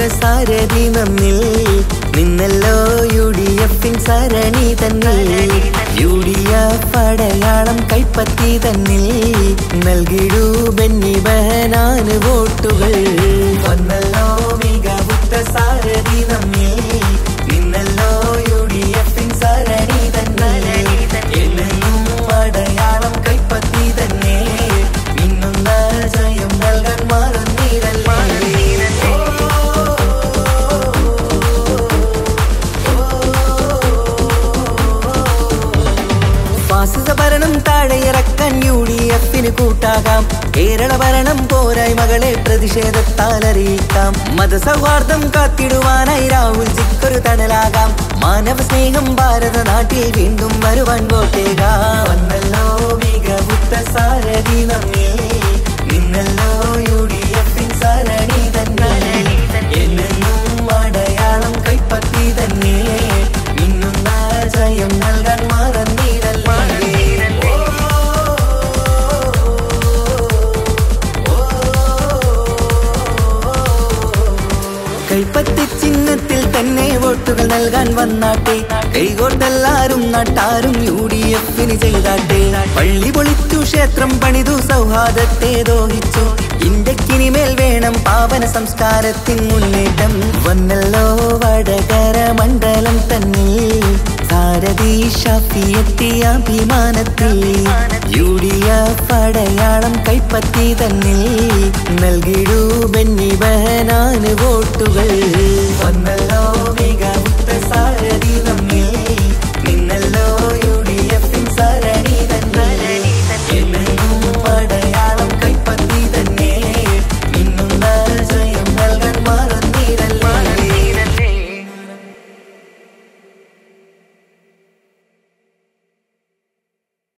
സാരഥി നമ്മിൽ നിന്നല്ലോ U D എഫിൻ സരണി തന്നിൽ U D F അടയാളം കൈപ്പറ്റി തന്നിൽ നൽകിടൂ ബെന്നി ബഹനാന് വോട്ടുകൾ വന്നല്ലോ മികവുറ്റ സാരഥി നമ്മിൽ നിന്നല്ലോ യു ഡി എഫിൻ സരണി തന്നിൽ എന്നെന്നും അടയാളം കൈപ്പറ്റി തന്നെ മിന്നുന്ന ജയം നൽകാൻ മറന്നിടല്ലേ ഫാസിസ ഭരണം താഴെയിറക്കാൻ യു ഡി എഫിന് കൂട്ടാകാം കേരള ഭരണം പോരായ്മകളെ പ്രതിഷേധത്താൽ അറിയിക്കാം മതസൗഹാർദ്ദം കാത്തിടുവാനായി രാഹുൽ ജിക്കൊരു തണലാകാം മാനവ സ്നേഹം ഭാരത നാട്ടിൽ വീണ്ടും വരുവാൻ വോട്ടേകാം വന്നല്ലോ മികവുറ്റ സാരഥി നമ്മിൽ നിന്നല്ലോ യു ഡി എഫിൻ സരണി തന്നെ എന്നെന്നും അടയാളം കൈപ്പറ്റി തന്നെ മിന്നുന്ന ജയം നൽകാൻ മറന്നിടല്ലേ കൈപ്പത്തി ചിഹ്നത്തിൽ തന്നെ വോട്ടുകൾ നൽകാൻ വന്നാട്ടെ കൈകോട്ടെല്ലാരും നാട്ടാരും യു ഡി എഫിന് ചെയ്താട്ടെ പള്ളി പൊളിച്ചു ക്ഷേത്രം പണിതു സൗഹാർദ്ദത്തെ ദോഹിച്ചു ഇന്ത്യക്കിനിമേൽ വേണം പാവന സംസ്കാരത്തിൻ മുന്നേറ്റം വന്നല്ലോ വടകര മണ്ഡലം തന്നിൽ സാരഥി ഷാഫി എത്തിയ അഭിമാനത്തിൽ യു ഡി എഫ് അടയാളം കൈപ്പറ്റി തന്നിൽ നൽകിടൂ ബെന്നി ബഹനാന് വോട്ടുകൾ വന്നല്ലോ മികവ്